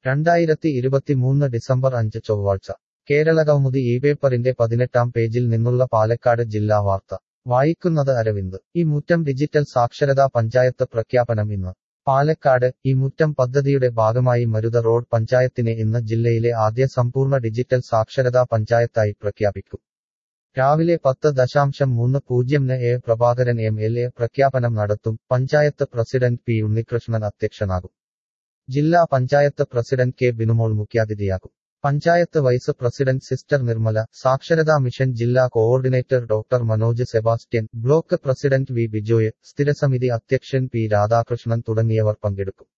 രണ്ടായിരത്തി ഇരുപത്തിമൂന്ന് ഡിസംബർ അഞ്ച് ചൊവ്വാഴ്ച കേരള കൗമുദി ഈ പേപ്പറിന്റെ പതിനെട്ടാം പേജിൽ നിന്നുള്ള പാലക്കാട് ജില്ലാ വാർത്ത വായിക്കുന്നത് അരവിന്ദ് ഈ മുറ്റം ഡിജിറ്റൽ സാക്ഷരതാ പഞ്ചായത്ത് പ്രഖ്യാപനം ഇന്ന് പാലക്കാട് ഈ മുറ്റം പദ്ധതിയുടെ ഭാഗമായി മരുത റോഡ് പഞ്ചായത്തിനെ ഇന്ന് ജില്ലയിലെ ആദ്യ സമ്പൂർണ്ണ ഡിജിറ്റൽ സാക്ഷരതാ പഞ്ചായത്തായി പ്രഖ്യാപിക്കും രാവിലെ പത്ത് ദശാംശം മൂന്ന് പൂജ്യംന് A Prabhakaran M L A പ്രഖ്യാപനം നടത്തും പഞ്ചായത്ത് പ്രസിഡന്റ് പി ഉണ്ണികൃഷ്ണൻ അധ്യക്ഷനാകും ജില്ലാ പഞ്ചായത്ത് പ്രസിഡന്റ് കെ ബിനുമോൾ മുഖ്യാതിഥിയാകും panchayat vice president sister Nirmala സാക്ഷരതാ മിഷൻ ജില്ലാ coordinator doctor Manoj Sebastian block president V Bijoy സ്ഥിരസമിതി അധ്യക്ഷൻ പി രാധാകൃഷ്ണൻ തുടങ്ങിയവർ പങ്കെടുക്കും